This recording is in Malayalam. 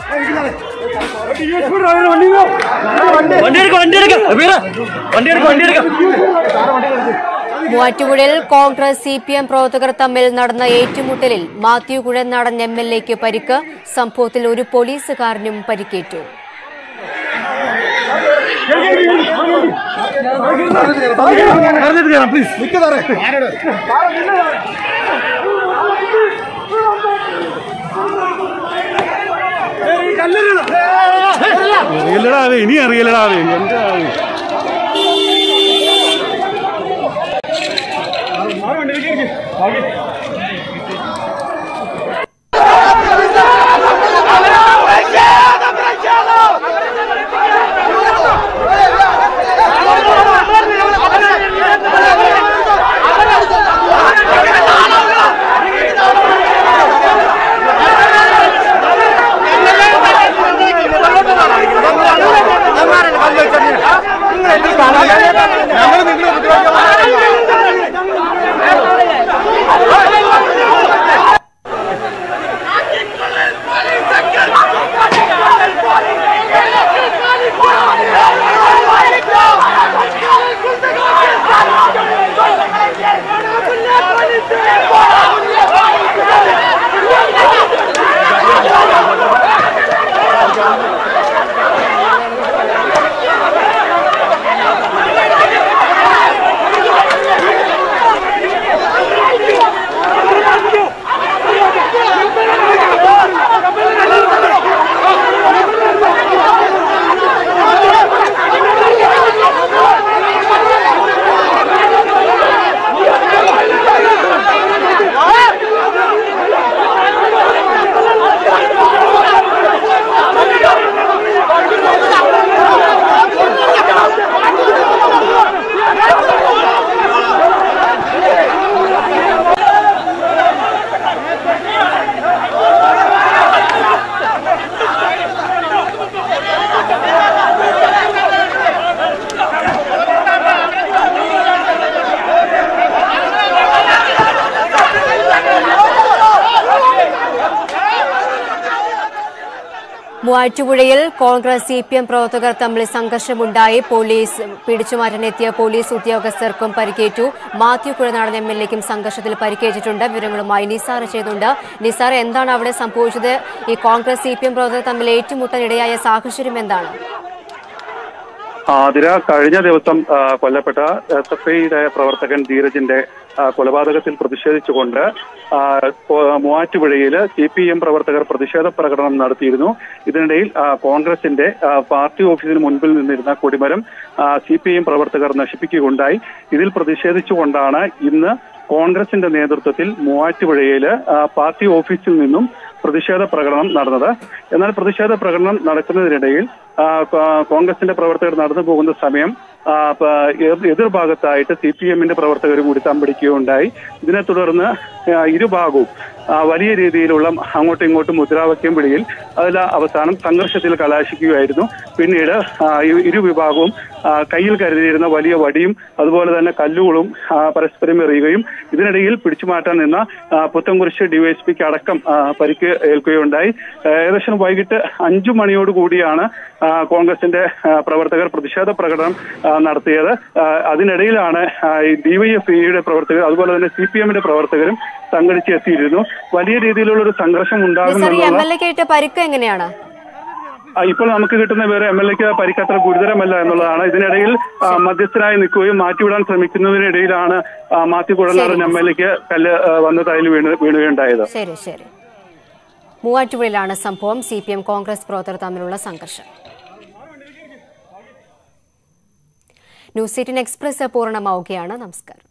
വണ്ടി എടുക്ക വണ്ടി എടുക്ക വീര വണ്ടി എടുക്ക വണ്ടി എടുക്ക മൂവാറ്റുപുഴയിൽ കോൺഗ്രസ് സി പി എം പ്രവർത്തകർ തമ്മിൽ നടന്ന ഏറ്റുമുട്ടലിൽ മാത്യു കുഴനാടൻ എം എൽ എക്ക് പരിക്ക് സംഭവത്തിൽ ഒരു പോലീസുകാരനും പരിക്കേറ്റു അറിയില്ലടാ അത് ഇനി അറിയില്ലടാ അത് എന്താ അത്? മൂവാറ്റുപുഴയിൽ കോൺഗ്രസ് സി പി എം പ്രവർത്തകർ തമ്മിൽ സംഘർഷമുണ്ടായി പോലീസ് പിടിച്ചുമാറ്റാനെത്തിയ പോലീസ് ഉദ്യോഗസ്ഥർക്കും പരിക്കേറ്റു മാത്യു കുഴനാടൻ എം എൽ എക്കും സംഘർഷത്തിൽ പരിക്കേറ്റിട്ടുണ്ട് വിവരങ്ങളുമായി നിസാർ ചെയ്തുണ്ട് നിസാർ എന്താണ് അവിടെ സംഭവിച്ചത് ഈ കോൺഗ്രസ് സി പി എം പ്രവർത്തകർ തമ്മിൽ ഏറ്റുമുട്ടാൻ ഇടയായ സാഹചര്യം എന്താണ് ആതിര കഴിഞ്ഞ ദിവസം ആ, കൊല്ലപ്പെട്ട എസ് എഫ് ഐയുടെ പ്രവർത്തകൻ ധീരജിന്റെ ആ, കൊലപാതകത്തിൽ പ്രതിഷേധിച്ചുകൊണ്ട് ആ, കോ- മൂവാറ്റുപുഴയില് സി പി എം പ്രവർത്തകർ പ്രതിഷേധ പ്രകടനം നടത്തിയിരുന്നു ഇതിനിടയിൽ ആ, കോൺഗ്രസിന്റെ ആ, പാർട്ടി ഓഫീസിന് മുൻപിൽ നിന്നിരുന്ന കൊടിമരം സി പി എം പ്രവർത്തകർ നശിപ്പിക്കുകയുണ്ടായി ഇതിൽ പ്രതിഷേധിച്ചുകൊണ്ടാണ് ഇന്ന് കോൺഗ്രസിന്റെ നേതൃത്വത്തിൽ മൂവാറ്റുപുഴയില് ആ, പാർട്ടി ഓഫീസിൽ നിന്നും പ്രതിഷേധ പ്രകടനം നടന്നത് എന്നാൽ പ്രതിഷേധ പ്രകടനം നടക്കുന്നതിനിടയിൽ ആ, കോ- കോൺഗ്രസിന്റെ പ്രവർത്തകർ നടന്നു പോകുന്ന സമയം ആ, പ- എതിർ- എതിർഭാഗത്തായിട്ട് സി പി എമ്മിന്റെ പ്രവർത്തകർ കൂടി തമ്പടിക്കുകയുണ്ടായി ഇതിനെ തുടർന്ന് ആ, ഇരുഭാഗവും ആ, വലിയ രീതിയിലുള്ള അങ്ങോട്ടും ഇങ്ങോട്ടും മുദ്രാവാക്യം വിളിയിൽ അതിൽ അവസാനം സംഘർഷത്തിൽ കലാശിക്കുകയായിരുന്നു പിന്നീട് ആ, ഇ- ഇരു വിഭാഗവും ആ, കയ്യിൽ കരുതിയിരുന്ന വലിയ വടിയും അതുപോലെ തന്നെ കല്ലുകളും ആ, പരസ്പരം എറിയുകയും ഇതിനിടയിൽ പിടിച്ചുമാറ്റാൻ നിന്ന ആ, പുത്തൻകുരിശ് ഡിവൈഎസ്പിക്ക് അടക്കം ആ, പരിക്ക് ഏൽക്കുകയുണ്ടായി ആ, ഏകദേശം വൈകിട്ട് അഞ്ചു മണിയോട് കൂടിയാണ് ആ, കോൺഗ്രസിന്റെ ആ, പ്രവർത്തകർ പ്രതിഷേധ പ്രകടനം ആ, നടത്തിയത് ആ, അതിനിടയിലാണ് ആ, ഈ ഡിവൈഎഫ്ഐയുടെ പ്രവർത്തകർ അതുപോലെ തന്നെ സി പി എമ്മിന്റെ പ്രവർത്തകരും സംഘടിച്ച് എത്തിയിരുന്നു വലിയ രീതിയിലുള്ള ഒരു സംഘർഷം നിസാർ ഈ എം ഉണ്ടാകുമെന്നുള്ള എൽ എക്കായിട്ട് പരിക്ക് എങ്ങനെയാണ് ആ, ഇപ്പോൾ നമുക്ക് കിട്ടുന്ന വിവരം എം എൽ എക്ക് പരിക്കത്ര ഗുരുതരമല്ല എന്നുള്ളതാണ് ഇതിനിടയിൽ ആ, മധ്യസ്ഥനായി നിൽക്കുകയും മാറ്റിവിടാൻ ശ്രമിക്കുന്നതിനിടയിലാണ് ആ, മാത്യു കുഴനാടൻ എം എൽ എക്ക് കല്ല് ആ, വന്ന് തലയിൽ വീണ് വീണുകയുണ്ടായത് ശരി ശരി മൂവാറ്റുപുഴയിലാണ് സംഭവം സി പി എം കോൺഗ്രസ് പ്രവർത്തകർ തമ്മിലുള്ള സംഘർഷം ന്യൂസ് എയ്റ്റീൻ എക്സ്പ്രസ് പൂർണ്ണമാവുകയാണ് നമസ്കാരം